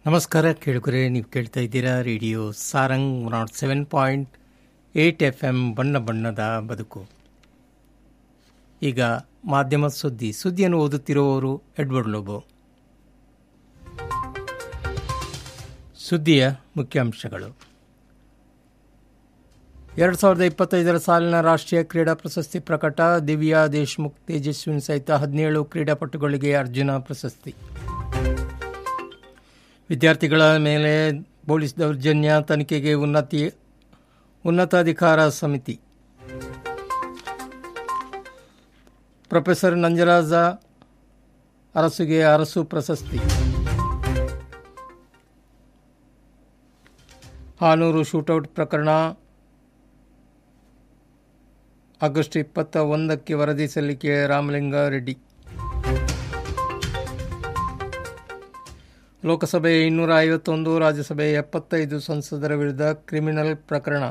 ನಮಸ್ಕಾರ ಕೇಳುಗರೆ ನೀವು ಕೇಳ್ತಾ ಇದ್ದೀರಾ radio Sarang naught seven point eight F M ಬಣ್ಣ ಬಣ್ಣದ ಬದುಕು ಈಗ ಮಾಧ್ಯಮ ಸುದ್ದಿ ಸುದ್ದಿಯನ್ನು ಓದುತ್ತಿರುವವರು ಎಡ್ವರ್ಡ್ ಲೋಬೋ ಸುದ್ದಿಯ ಮುಖ್ಯಾಂಶಗಳು ಎರಡು ಸಾವಿರದ ಇಪ್ಪತ್ತೈದರ ಸಾಲಿನ ರಾಷ್ಟ್ರೀಯ ಕ್ರೀಡಾ ಪ್ರಶಸ್ತಿ ಪ್ರಕಟ ದಿವ್ಯಾ ದೇಶ್ಮುಖ್ ತೇಜಸ್ವಿನಿ ಸಹಿತ ಹದಿನೇಳು ಕ್ರೀಡಾಪಟುಗಳಿಗೆ ಅರ್ಜುನ ಪ್ರಶಸ್ತಿ ವಿದ್ಯಾರ್ಥಿಗಳ ಮೇಲೆ ಪೊಲೀಸ್ ದೌರ್ಜನ್ಯ ತನಿಖೆಗೆ ಉನ್ನತಿ ಉನ್ನತಾಧಿಕಾರ ಸಮಿತಿ ಪ್ರೊಫೆಸರ್ ನಂಜರಾಜ ಅರಸುಗೆ ಅರಸು ಪ್ರಶಸ್ತಿ ಹಾನೂರು ಶೂಟೌಟ್ ಪ್ರಕರಣ ಆಗಸ್ಟ್ ಇಪ್ಪತ್ತ ಒಂದಕ್ಕೆ ವರದಿ ಸಲ್ಲಿಕೆ ರಾಮಲಿಂಗಾರೆಡ್ಡಿ ಲೋಕಸಭೆ ಇನ್ನೂರ ಐವತ್ತೊಂದು ರಾಜ್ಯಸಭೆ ಎಪ್ಪತ್ತೈದು ಸಂಸದರ ವಿರುದ್ಧ ಕ್ರಿಮಿನಲ್ ಪ್ರಕರಣ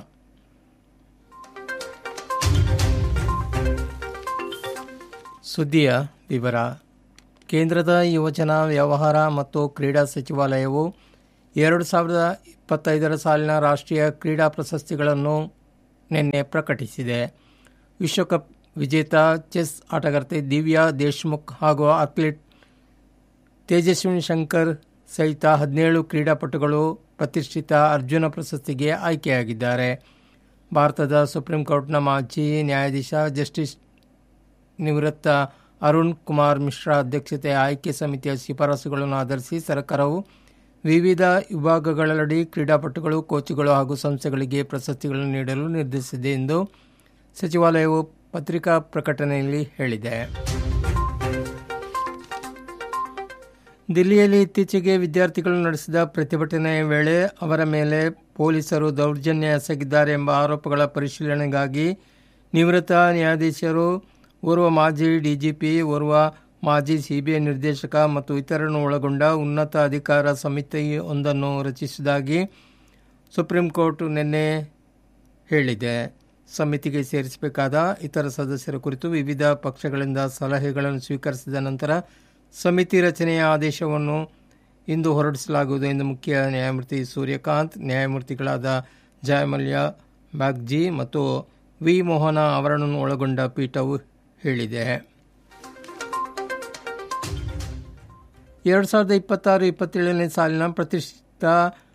ಸುದ್ದಿಯ ವಿವರ ಕೇಂದ್ರದ ಯುವಜನ ವ್ಯವಹಾರ ಮತ್ತು ಕ್ರೀಡಾ ಸಚಿವಾಲಯವು ಎರಡು ಸಾವಿರದ ಇಪ್ಪತ್ತೈದರ ಸಾಲಿನ ರಾಷ್ಟ್ರೀಯ ಕ್ರೀಡಾ ಪ್ರಶಸ್ತಿಗಳನ್ನು ನಿನ್ನೆ ಪ್ರಕಟಿಸಿದೆ ವಿಶ್ವಕಪ್ ವಿಜೇತ ಚೆಸ್ ಆಟಗಾರ್ತಿ ದಿವ್ಯಾ ದೇಶ್ಮುಖ್ ಹಾಗೂ ಅಥ್ಲೀಟ್ ತೇಜಸ್ವಿನಿ ಶಂಕರ್ ಸಹಿತ ಹದಿನೇಳು ಕ್ರೀಡಾಪಟುಗಳು ಪ್ರತಿಷ್ಠಿತ ಅರ್ಜುನ ಪ್ರಶಸ್ತಿಗೆ ಆಯ್ಕೆಯಾಗಿದ್ದಾರೆ ಭಾರತದ ಸುಪ್ರೀಂ ಕೋರ್ಟ್ನ ಮಾಜಿ ನ್ಯಾಯಾಧೀಶ ಜಸ್ಟಿಸ್ ನಿವೃತ್ತ ಅರುಣ್ ಕುಮಾರ್ ಮಿಶ್ರಾ ಅಧ್ಯಕ್ಷತೆಯ ಆಯ್ಕೆ ಸಮಿತಿಯ ಶಿಫಾರಸುಗಳನ್ನು ಆಧರಿಸಿ ಸರ್ಕಾರವು ವಿವಿಧ ವಿಭಾಗಗಳಡಿ ಕ್ರೀಡಾಪಟುಗಳು ಕೋಚ್ಗಳು ಹಾಗೂ ಸಂಸ್ಥೆಗಳಿಗೆ ಪ್ರಶಸ್ತಿಗಳನ್ನು ನೀಡಲು ನಿರ್ಧರಿಸಿದೆ ಎಂದು ಸಚಿವಾಲಯವು ಪತ್ರಿಕಾ ಪ್ರಕಟಣೆಯಲ್ಲಿ ಹೇಳಿದೆ ದಿಲ್ಲಿಯಲ್ಲಿ ಇತ್ತೀಚೆಗೆ ವಿದ್ಯಾರ್ಥಿಗಳು ನಡೆಸಿದ ಪ್ರತಿಭಟನೆಯ ವೇಳೆ ಅವರ ಮೇಲೆ ಪೊಲೀಸರು ದೌರ್ಜನ್ಯ ಎಸಗಿದ್ದಾರೆ ಎಂಬ ಆರೋಪಗಳ ಪರಿಶೀಲನೆಗಾಗಿ ನಿವೃತ್ತ ನ್ಯಾಯಾಧೀಶರು ಓರ್ವ ಮಾಜಿ ಡಿಜಿಪಿ ಓರ್ವ ಮಾಜಿ ಸಿಬಿಐ ನಿರ್ದೇಶಕ ಮತ್ತು ಇತರರನ್ನು ಒಳಗೊಂಡ ಉನ್ನತ ಅಧಿಕಾರ ಸಮಿತಿಯೊಂದನ್ನು ರಚಿಸುವುದಾಗಿ ಸುಪ್ರೀಂ ಕೋರ್ಟ್ ನಿನ್ನೆ ಹೇಳಿದೆ ಸಮಿತಿಗೆ ಸೇರಿಸಬೇಕಾದ ಇತರ ಸದಸ್ಯರ ಕುರಿತು ವಿವಿಧ ಪಕ್ಷಗಳಿಂದ ಸಲಹೆಗಳನ್ನು ಸ್ವೀಕರಿಸಿದ ನಂತರ ಸಮಿತಿ ರಚನೆಯ ಆದೇಶವನ್ನು ಇಂದು ಹೊರಡಿಸಲಾಗುವುದು ಎಂದು ಮುಖ್ಯ ನ್ಯಾಯಮೂರ್ತಿ ಸೂರ್ಯಕಾಂತ್ ನ್ಯಾಯಮೂರ್ತಿಗಳಾದ ಜಯಮಲ್ಯ ಬ್ಯಾಗ್ಜಿ ಮತ್ತು ವಿ ಮೋಹನ ಅವರನ್ನು ಒಳಗೊಂಡ ಪೀಠವು ಹೇಳಿದೆ ಎರಡು ಸಾವಿರದ ಇಪ್ಪತ್ತಾರು ಇಪ್ಪತ್ತೇಳನೇ ಸಾಲಿನ ಪ್ರತಿಷ್ಠಿತ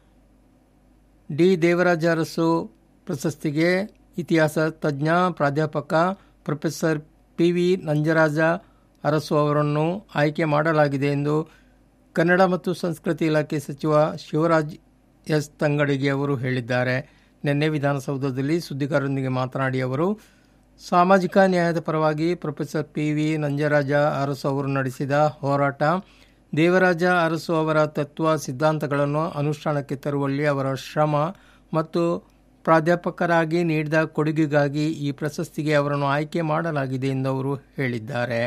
ಡಿ ದೇವರಾಜ ಅರಸು ಪ್ರಶಸ್ತಿಗೆ ಇತಿಹಾಸ ತಜ್ಞ ಪ್ರಾಧ್ಯಾಪಕ professor P V Nanjaraja Arasu ಅವರನ್ನು ಆಯ್ಕೆ ಮಾಡಲಾಗಿದೆ ಎಂದು ಕನ್ನಡ ಮತ್ತು ಸಂಸ್ಕೃತಿ ಇಲಾಖೆ ಸಚಿವ ಶಿವರಾಜ್ ಎಸ್ ತಂಗಡಿಗೆ ಅವರು ಹೇಳಿದ್ದಾರೆ ನಿನ್ನೆ ವಿಧಾನಸೌಧದಲ್ಲಿ ಸುದ್ದಿಗಾರರೊಂದಿಗೆ ಮಾತನಾಡಿ ಅವರು ಸಾಮಾಜಿಕ ನ್ಯಾಯದ ಪರವಾಗಿ professor P V Nanjaraja Arasu ಅವರು ನಡೆಸಿದ ಹೋರಾಟ ದೇವರಾಜ ಅರಸು ಅವರ ತತ್ವ ಸಿದ್ಧಾಂತಗಳನ್ನು ಅನುಷ್ಠಾನಕ್ಕೆ ತರುವಲ್ಲಿ ಅವರ ಶ್ರಮ ಮತ್ತು ಪ್ರಾಧ್ಯಾಪಕರಾಗಿ ನೀಡಿದ ಕೊಡುಗೆಗಾಗಿ ಈ ಪ್ರಶಸ್ತಿಗೆ ಅವರನ್ನು ಆಯ್ಕೆ ಮಾಡಲಾಗಿದೆ ಎಂದು ಅವರು ಹೇಳಿದ್ದಾರೆ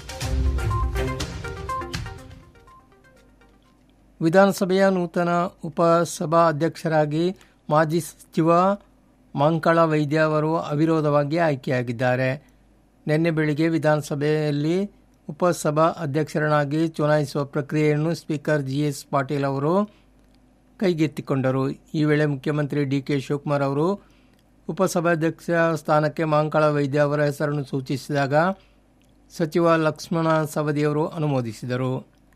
ವಿಧಾನಸಭೆಯ ನೂತನ ಉಪಸಭಾ ಅಧ್ಯಕ್ಷರಾಗಿ ಮಾಜಿ ಸಚಿವ ಮಂಕಳ ವೈದ್ಯ ಅವರು ಅವಿರೋಧವಾಗಿ ಆಯ್ಕೆಯಾಗಿದ್ದಾರೆ ನಿನ್ನೆ ಬೆಳಿಗ್ಗೆ ವಿಧಾನಸಭೆಯಲ್ಲಿ ಉಪಸಭಾ ಅಧ್ಯಕ್ಷರನ್ನಾಗಿ ಚುನಾಯಿಸುವ ಪ್ರಕ್ರಿಯೆಯನ್ನು ಸ್ಪೀಕರ್ ಜಿ ಎಸ್ ಪಾಟೀಲ್ ಅವರು ಕೈಗೆತ್ತಿಕೊಂಡರು ಈ ವೇಳೆ ಮುಖ್ಯಮಂತ್ರಿ ಡಿ ಕೆ ಶಿವಕುಮಾರ್ ಅವರು ಉಪಸಭಾಧ್ಯಕ್ಷ ಸ್ಥಾನಕ್ಕೆ ಮಾಂಕಳ ವೈದ್ಯ ಅವರ ಹೆಸರನ್ನು ಸೂಚಿಸಿದಾಗ ಸಚಿವ ಲಕ್ಷ್ಮಣ ಸವದಿಯವರು ಅನುಮೋದಿಸಿದರು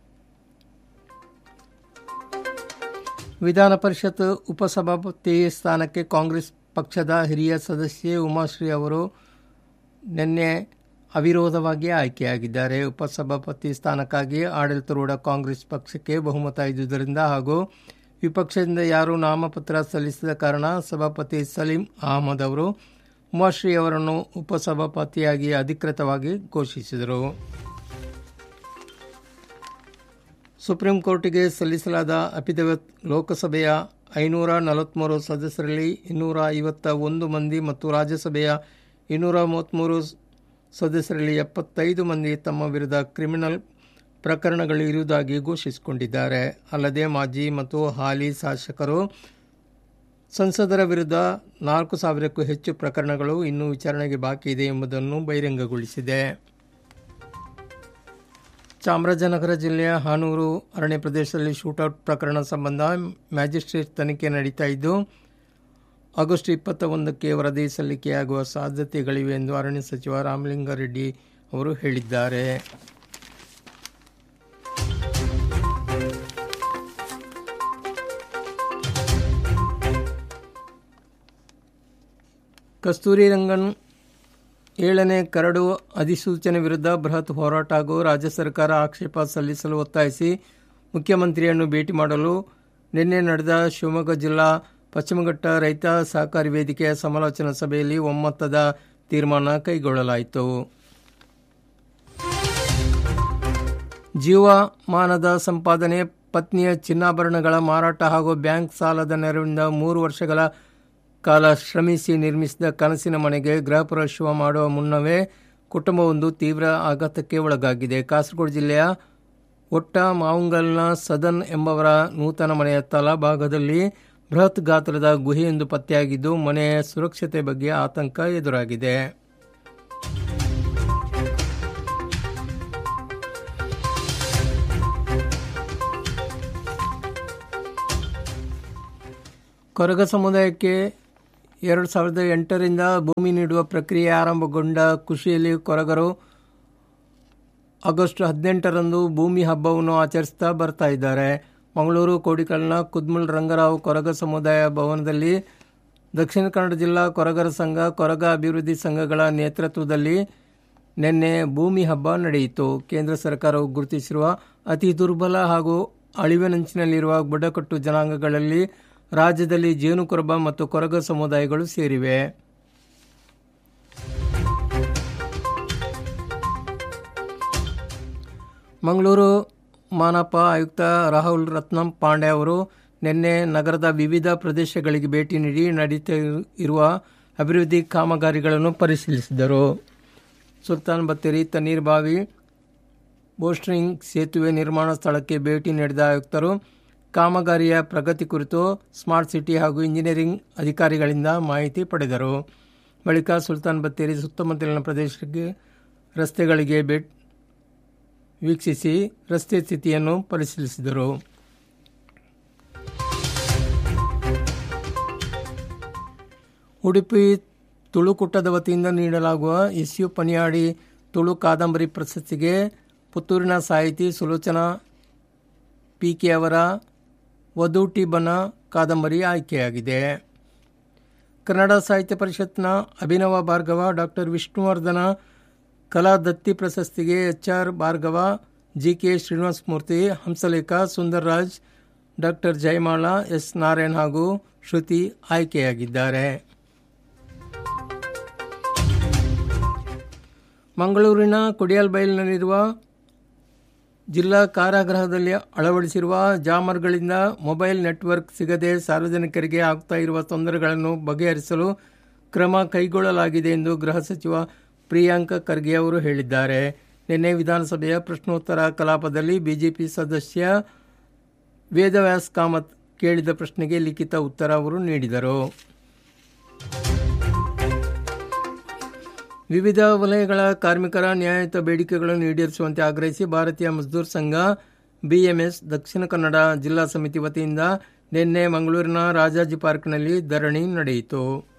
ವಿಧಾನ ಪರಿಷತ್ ಉಪಸಭಾಪತಿ ಸ್ಥಾನಕ್ಕೆ ಕಾಂಗ್ರೆಸ್ ಪಕ್ಷದ ಹಿರಿಯ ಸದಸ್ಯೆ ಉಮಾಶ್ರೀ ಅವರು ನಿನ್ನೆ ಅವಿರೋಧವಾಗಿ ಆಯ್ಕೆಯಾಗಿದ್ದಾರೆ ಉಪಸಭಾಪತಿ ಸ್ಥಾನಕ್ಕಾಗಿ ಆಡಳಿತಾರೂಢ ಕಾಂಗ್ರೆಸ್ ಪಕ್ಷಕ್ಕೆ ಬಹುಮತ ಇದ್ದುದರಿಂದ ಹಾಗೂ ವಿಪಕ್ಷದಿಂದ ಯಾರೂ ನಾಮಪತ್ರ ಸಲ್ಲಿಸಿದ ಕಾರಣ ಸಭಾಪತಿ ಸಲೀಂ ಅಹಮದ್ ಅವರು ಉಮಾಶ್ರೀ ಅವರನ್ನು ಉಪಸಭಾಪತಿಯಾಗಿ ಅಧಿಕೃತವಾಗಿ ಘೋಷಿಸಿದರು ಸುಪ್ರೀಂ ಕೋರ್ಟಿಗೆ ಸಲ್ಲಿಸಲಾದ ಅಫಿಡವಿಟ್ ಲೋಕಸಭೆಯ ಐನೂರ ನಲವತ್ತ್ಮೂರು ಸದಸ್ಯರಲ್ಲಿ ಇನ್ನೂರ ಐವತ್ತ ಒಂದು ಮಂದಿ ಮತ್ತು ರಾಜ್ಯಸಭೆಯ ಇನ್ನೂರ ಮೂವತ್ತ್ಮೂರು ಸದಸ್ಯರಲ್ಲಿ ಎಪ್ಪತ್ತೈದು ಮಂದಿ ತಮ್ಮ ವಿರುದ್ಧ ಕ್ರಿಮಿನಲ್ ಪ್ರಕರಣಗಳು ಇರುವುದಾಗಿ ಘೋಷಿಸಿಕೊಂಡಿದ್ದಾರೆ ಅಲ್ಲದೆ ಮಾಜಿ ಮತ್ತು ಹಾಲಿ ಶಾಸಕರು ಸಂಸದರ ವಿರುದ್ಧ ನಾಲ್ಕು ಸಾವಿರಕ್ಕೂ ಹೆಚ್ಚು ಪ್ರಕರಣಗಳು ಇನ್ನೂ ವಿಚಾರಣೆಗೆ ಬಾಕಿ ಇದೆ ಎಂಬುದನ್ನು ಬಹಿರಂಗಗೊಳಿಸಿದೆ ಚಾಮರಾಜನಗರ ಜಿಲ್ಲೆಯ ಹಾನೂರು ಅರಣ್ಯ ಪ್ರದೇಶದಲ್ಲಿ ಶೂಟೌಟ್ ಪ್ರಕರಣ ಸಂಬಂಧ ಮ್ಯಾಜಿಸ್ಟ್ರೇಟ್ ತನಿಖೆ ನಡೀತಾ ಇದ್ದು ಆಗಸ್ಟ್ ಇಪ್ಪತ್ತ ಒಂದಕ್ಕೆ ವರದಿ ಸಲ್ಲಿಕೆಯಾಗುವ ಸಾಧ್ಯತೆಗಳಿವೆ ಎಂದು ಅರಣ್ಯ ಸಚಿವ ರಾಮಲಿಂಗಾರೆಡ್ಡಿ ಅವರು ಹೇಳಿದ್ದಾರೆ ಕಸ್ತೂರಿ ರಂಗನ್ ಏಳನೇ ಕರಡು ಅಧಿಸೂಚನೆ ವಿರುದ್ಧ ಬೃಹತ್ ಹೋರಾಟ ಹಾಗೂ ರಾಜ್ಯ ಸರ್ಕಾರ ಆಕ್ಷೇಪ ಸಲ್ಲಿಸಲು ಒತ್ತಾಯಿಸಿ ಮುಖ್ಯಮಂತ್ರಿಯನ್ನು ಭೇಟಿ ಮಾಡಲು ನಿನ್ನೆ ನಡೆದ ಶಿವಮೊಗ್ಗ ಜಿಲ್ಲಾ ಪಶ್ಚಿಮಘಟ್ಟ ರೈತ ಸಹಕಾರಿ ವೇದಿಕೆಯ ಸಮಾಲೋಚನಾ ಸಭೆಯಲ್ಲಿ ಒಮ್ಮತದ ತೀರ್ಮಾನ ಕೈಗೊಳ್ಳಲಾಯಿತು ಜೀವಮಾನದ ಸಂಪಾದನೆ ಪತ್ನಿಯ ಚಿನ್ನಾಭರಣಗಳ ಮಾರಾಟ ಹಾಗೂ ಬ್ಯಾಂಕ್ ಸಾಲದ ನೆರವಿನಿಂದ ಮೂರು ವರ್ಷಗಳ ಕಾಲ ಶ್ರಮಿಸಿ ನಿರ್ಮಿಸಿದ ಕನಸಿನ ಮನೆಗೆ ಗೃಹ ಪ್ರವೇಶ ಮಾಡುವ ಮುನ್ನವೇ ಕುಟುಂಬವೊಂದು ತೀವ್ರ ಆಘಾತಕ್ಕೆ ಒಳಗಾಗಿದೆ ಕಾಸರಗೋಡು ಜಿಲ್ಲೆಯ ಒಟ್ಟ ಮಾವುಂಗಲ್ನ ಸದನ್ ಎಂಬವರ ನೂತನ ಮನೆಯ ತಳಭಾಗದಲ್ಲಿ ಬೃಹತ್ ಗಾತ್ರದ ಗುಹೆಯೊಂದು ಪತ್ತೆಯಾಗಿದ್ದು ಮನೆಯ ಸುರಕ್ಷತೆ ಬಗ್ಗೆ ಆತಂಕ ಎದುರಾಗಿದೆ ಕೊರಗ ಸಮುದಾಯಕ್ಕೆ ಎರಡು ಸಾವಿರದ ಎಂಟರಿಂದ ಭೂಮಿ ನೀಡುವ ಪ್ರಕ್ರಿಯೆ ಆರಂಭಗೊಂಡ ಖುಷಿಯಲ್ಲಿ ಕೊರಗರು ಆಗಸ್ಟ್ ಹದಿನೆಂಟರಂದು ಭೂಮಿ ಹಬ್ಬವನ್ನು ಆಚರಿಸ್ತಾ ಬರ್ತಾ ಇದ್ದಾರೆ ಮಂಗಳೂರು ಕೋಡಿಕಲ್ನ ಕುದ್ಮಲ್ ರಂಗರಾವ್ ಕೊರಗ ಸಮುದಾಯ ಭವನದಲ್ಲಿ ದಕ್ಷಿಣ ಕನ್ನಡ ಜಿಲ್ಲಾ ಕೊರಗರ ಸಂಘ ಕೊರಗ ಅಭಿವೃದ್ಧಿ ಸಂಘಗಳ ನೇತೃತ್ವದಲ್ಲಿ ನಿನ್ನೆ ಭೂಮಿ ಹಬ್ಬ ನಡೆಯಿತು ಕೇಂದ್ರ ಸರ್ಕಾರವು ಗುರುತಿಸಿರುವ ಅತಿ ದುರ್ಬಲ ಹಾಗೂ ಅಳಿವಿನಂಚಿನಲ್ಲಿರುವ ಬುಡಕಟ್ಟು ಜನಾಂಗಗಳಲ್ಲಿ ರಾಜ್ಯದಲ್ಲಿ ಜೇನುಕೊರಬ ಮತ್ತು ಕೊರಗ ಸಮುದಾಯಗಳು ಸೇರಿವೆ ಮಂಗಳೂರು ಮಾನಪ ಆಯುಕ್ತ ರಾಹುಲ್ ರತ್ನಂ ಪಾಂಡೆ ಅವರು ನಿನ್ನೆ ನಗರದ ವಿವಿಧ ಪ್ರದೇಶಗಳಿಗೆ ಭೇಟಿ ನೀಡಿ ನಡೀತಾ ಇರುವ ಅಭಿವೃದ್ಧಿ ಕಾಮಗಾರಿಗಳನ್ನು ಪರಿಶೀಲಿಸಿದರು ಸುಲ್ತಾನ್ ಬತ್ತೇರಿ ತಣ್ಣೀರ್ ಬಾವಿ ಬೋಸ್ಟ್ರಿಂಗ್ ಸೇತುವೆ ನಿರ್ಮಾಣ ಸ್ಥಳಕ್ಕೆ ಭೇಟಿ ನೀಡಿದ ಆಯುಕ್ತರು ಕಾಮಗಾರಿಯ ಪ್ರಗತಿ ಕುರಿತು ಸ್ಮಾರ್ಟ್ ಸಿಟಿ ಹಾಗೂ ಇಂಜಿನಿಯರಿಂಗ್ ಅಧಿಕಾರಿಗಳಿಂದ ಮಾಹಿತಿ ಪಡೆದರು ಬಳಿಕ ಸುಲ್ತಾನ್ ಬತ್ತೇರಿ ಸುತ್ತಮುತ್ತಲಿನ ಪ್ರದೇಶಕ್ಕೆ ರಸ್ತೆಗಳಿಗೆ ಭೇಟಿ ವೀಕ್ಷಿಸಿ ರಸ್ತೆ ಸ್ಥಿತಿಯನ್ನು ಪರಿಶೀಲಿಸಿದರು ಉಡುಪಿ ತುಳುಕುಟ್ಟದ ವತಿಯಿಂದ ನೀಡಲಾಗುವ ಎಸ್ ಯು ಪನಿಯಾಡಿ ತುಳು ಕಾದಂಬರಿ ಪ್ರಶಸ್ತಿಗೆ ಪುತ್ತೂರಿನ ಸಾಹಿತಿ ಸುಲೋಚನಾ ಪಿಕೆ ಅವರ ವಧೂಟಿ ಬನ ಕಾದಂಬರಿ ಆಯ್ಕೆಯಾಗಿದೆ ಕನ್ನಡ ಸಾಹಿತ್ಯ ಪರಿಷತ್ನ ಅಭಿನವ ಭಾರ್ಗವ ಡಾಕ್ಟರ್ ವಿಷ್ಣುವರ್ಧನ ಕಲಾ ದತ್ತಿ ಪ್ರಶಸ್ತಿಗೆ H R Bhargava G K Srinivasa Murthy Hamsalekha Sundarraj doctor Jayamala S Narayan ಹಾಗೂ ಶ್ರುತಿ ಆಯ್ಕೆಯಾಗಿದ್ದಾರೆ ಮಂಗಳೂರಿನ ಕುಡಿಯಲ್ಬೈಲ್ನಲ್ಲಿರುವ ಜಿಲ್ಲಾ ಕಾರಾಗೃಹದಲ್ಲಿ ಅಳವಡಿಸಿರುವ ಜಾಮರ್ಗಳಿಂದ ಮೊಬೈಲ್ ನೆಟ್ವರ್ಕ್ ಸಿಗದೆ ಸಾರ್ವಜನಿಕರಿಗೆ ಆಗ್ತಾ ಇರುವ ತೊಂದರೆಗಳನ್ನು ಬಗೆಹರಿಸಲು ಕ್ರಮ ಕೈಗೊಳ್ಳಲಾಗಿದೆ ಎಂದು ಗೃಹ ಸಚಿವ ಪ್ರಿಯಾಂಕ ಖರ್ಗೆ ಅವರು ಹೇಳಿದ್ದಾರೆ ನಿನ್ನೆ ವಿಧಾನಸಭೆಯ ಪ್ರಶ್ನೋತ್ತರ ಕಲಾಪದಲ್ಲಿ ಬಿಜೆಪಿ ಸದಸ್ಯ ವೇದವ್ಯಾಸ್ ಕಾಮತ್ ಕೇಳಿದ ಪ್ರಶ್ನೆಗೆ ಲಿಖಿತ ಉತ್ತರ ಅವರು ನೀಡಿದರು ವಿವಿಧ ವಲಯಗಳ ಕಾರ್ಮಿಕರ ನ್ಯಾಯಯುತ ಬೇಡಿಕೆಗಳನ್ನು ಈಡೇರಿಸುವಂತೆ ಆಗ್ರಹಿಸಿ ಭಾರತೀಯ ಮಜ್ದೂರ್ ಸಂಘ ಬಿಎಂಎಸ್ ದಕ್ಷಿಣ ಕನ್ನಡ ಜಿಲ್ಲಾ ಸಮಿತಿ ವತಿಯಿಂದ ನಿನ್ನೆ ಮಂಗಳೂರಿನ ರಾಜಾಜಿ ಪಾರ್ಕ್ನಲ್ಲಿ ಧರಣಿ ನಡೆಯಿತು